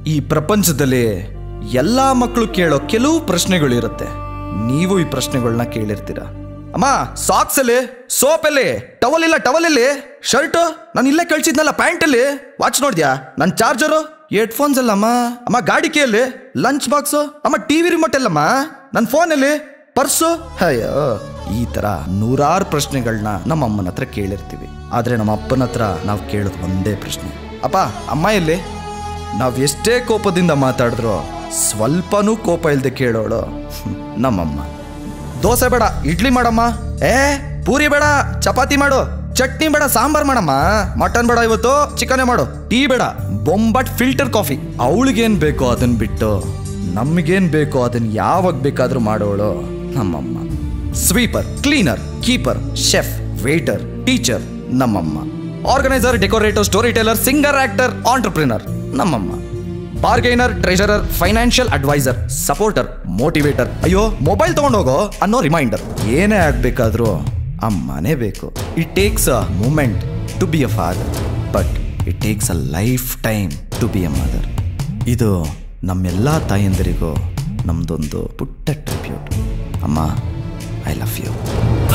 ಈ ಪ್ರಪಂಚದಲ್ಲಿ ಎಲ್ಲ ಮಕ್ಕಳು ಕೇಳೋ ಕೆಲವು ಪ್ರಶ್ನೆಗಳಿರುತ್ತೆ ನೀವು ಈ ಪ್ರಶ್ನೆಗಳನ್ನ ಕೇಳಿರ್ತೀರ ಅಮ್ಮ ಸಾಕ್ಸ್ ಅಲ್ಲಿ ಸೋಪ್ ಎಲ್ಲಿ ಟವಲ್ ಇಲ್ಲ ಟವಲ್ ಎಲ್ಲಿ ಶರ್ಟ್ ನಾನು ಇಲ್ಲೇ ಕಳ್ಸಿದ್ನಲ್ಲ ಪ್ಯಾಂಟ್ ಅಲ್ಲಿ ವಾಚ್ ನೋಡ್ದ್ಯಾ ನನ್ನ ಚಾರ್ಜರು ಹೆಡ್ಫೋನ್ಸ್ ಅಲ್ಲಮ್ಮ ಅಮ್ಮ ಗಾಡಿ ಕೇಳಿ ಲಂಚ್ ಬಾಕ್ಸ್ ಅಮ್ಮ ಟಿವಿ ರಿಮೋಟ್ ಎಲ್ಲಮ್ಮ ನನ್ನ ಫೋನಲ್ಲಿ ಪರ್ಸು ಅಯ್ಯೋ ಈ ತರ ನೂರಾರು ಪ್ರಶ್ನೆಗಳನ್ನ ನಮ್ಮ ಅಮ್ಮನ ಹತ್ರ ಕೇಳಿರ್ತೀವಿ ಆದ್ರೆ ನಮ್ಮ ಅಪ್ಪನ ಹತ್ರ ನಾವು ಕೇಳೋದು ಒಂದೇ ಪ್ರಶ್ನೆ ಅಪ್ಪ ಅಮ್ಮ ಎಲ್ಲಿ ನಾವ್ ಎಷ್ಟೇ ಕೋಪದಿಂದ ಮಾತಾಡಿದ್ರು ಸ್ವಲ್ಪನೂ ಕೋಪ ಇಲ್ದೆ ಕೇಳೋಳು ಹ್ಮ್, ನಮ್ಮಮ್ಮ ದೋಸೆ ಬೇಡ ಇಡ್ಲಿ ಮಾಡಮ್ಮ ಏ ಪೂರಿ ಬೇಡ ಚಪಾತಿ ಮಾಡು ಚಟ್ನಿ ಬೇಡ ಸಾಂಬಾರ್ ಮಾಡಮ್ಮ ಮಟನ್ ಬೇಡ ಇವತ್ತು ಚಿಕನೇ ಮಾಡು ಟೀ ಬೇಡ ಬೊಂಬಟ್ ಫಿಲ್ಟರ್ ಕಾಫಿ ಅವಳಿಗೇನ್ ಬೇಕೋ ಅದನ್ನ ಬಿಟ್ಟು ನಮಗೇನ್ ಬೇಕೋ ಅದನ್ನ ಯಾವಾಗ ಬೇಕಾದ್ರೂ ಮಾಡೋಳು ನಮ್ಮಮ್ಮ sweeper cleaner keeper chef waiter teacher ನಮ್ಮಮ್ಮ organiser decorator story teller singer actor entrepreneur ನಮ್ಮಮ್ಮ bargainer treasurer financial adviser supporter motivator ಅಯ್ಯೋ ಮೊಬೈಲ್ ತಗೊಂಡೋಗೋ ಅನ್ನೋ ರಿಮೈಂಡರ್ ಏನೇ ಆಗ್ಬೇಕಾದ್ರೂ ಅಮ್ಮನೇ ಬೇಕು it takes a moment to be a father but it takes a lifetime to be a mother ಇದು ನಮ್ಮೆಲ್ಲ ತಾಯಂದಿರಿಗೂ ನಮ್ದೊಂದು ಪುಟ್ಟ ಟ್ರಿಬ್ಯೂಟ್ ಅಮ್ಮ ಐ ಲವ್ ಯು